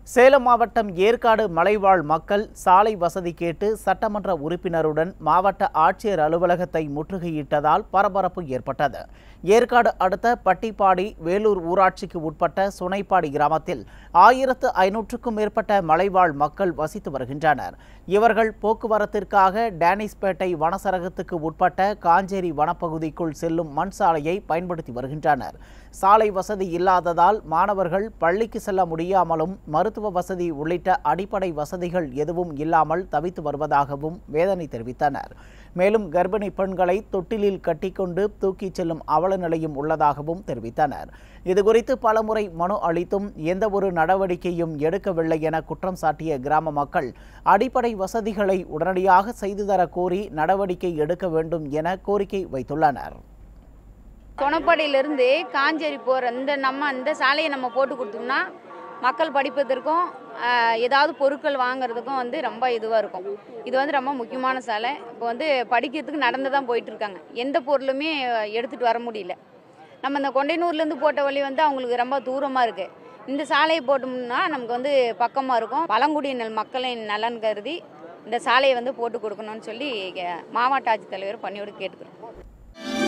சேலம் மாவட்டம் ஏற்காடு மலைவாழ் மக்கள் சாலை வசதி கேட்டு சட்டமன்ற உறுப்பினருடன் மாவட்ட ஆட்சியர் அலுவலகத்தை முற்றுகையிட்டதால் பரபரப்பு ஏற்பட்டது ஏற்காடு அடுத்த பட்டிப்பாடி வேலூர் ஊராட்சிக்கு உட்பட்ட சுனைப்பாடி கிராமத்தில் ஆயிரத்து ஐநூற்றுக்கும் மேற்பட்ட மலைவாழ் மக்கள் வசித்து வருகின்றனர் இவர்கள் போக்குவரத்திற்காக டேனிஸ்பேட்டை வனசரகத்துக்கு உட்பட்ட காஞ்சேரி வனப்பகுதிக்குள் செல்லும் மண் சாலையை பயன்படுத்தி வருகின்றனர் சாலை வசதி இல்லாததால் மாணவர்கள் பள்ளிக்கு செல்ல முடியாமலும் மருத்துவ வசதி உள்ளிட்ட அடிப்படை வசதிகள் எதுவும் இல்லாமல் தவித்து வருவதாகவும் வேதனை தெரிவித்தனர் மேலும் கர்ப்பிணி பெண்களை தொட்டிலில் கட்டிக்கொண்டு தூக்கிச் செல்லும் அவல நிலையும் உள்ளதாகவும் தெரிவித்தனர் இதுகுறித்து பலமுறை மனு அளித்தும் எந்த ஒரு நடவடிக்கையும் எடுக்கவில்லை என குற்றம் சாட்டிய கிராம மக்கள் அடிப்படை வசதிகளை உடனடியாக செய்து தர கோரி நடவடிக்கை எடுக்க வேண்டும் என கோரிக்கை வைத்துள்ளனர் தொணப்பாடியிலேருந்து காஞ்சேரி போகிற இந்த நம்ம இந்த சாலையை நம்ம போட்டு கொடுத்தோம்னா மக்கள் படிப்பதற்கும் ஆஹ், ஏதாவது பொருட்கள் வாங்குறதுக்கும் வந்து ரொம்ப இதுவாக இருக்கும் இது வந்து ரொம்ப முக்கியமான சாலை இப்போ வந்து படிக்கிறதுக்கு நடந்து தான் போயிட்டு இருக்காங்க எந்த பொருளுமே எடுத்துகிட்டு வர முடியல நம்ம இந்த கொண்டைனூர்லேருந்து போட்ட வழி வந்து அவங்களுக்கு ரொம்ப தூரமாக இருக்குது இந்த சாலையை போட்டோம்னா நமக்கு வந்து பக்கமாக இருக்கும் பழங்குடியினர் மக்களின் நலன் கருதி இந்த சாலையை வந்து போட்டு கொடுக்கணும்னு சொல்லி இங்க மாவட்ட ஆட்சித்தலைவர் பணியோடு கேட்டுக்கிறோம்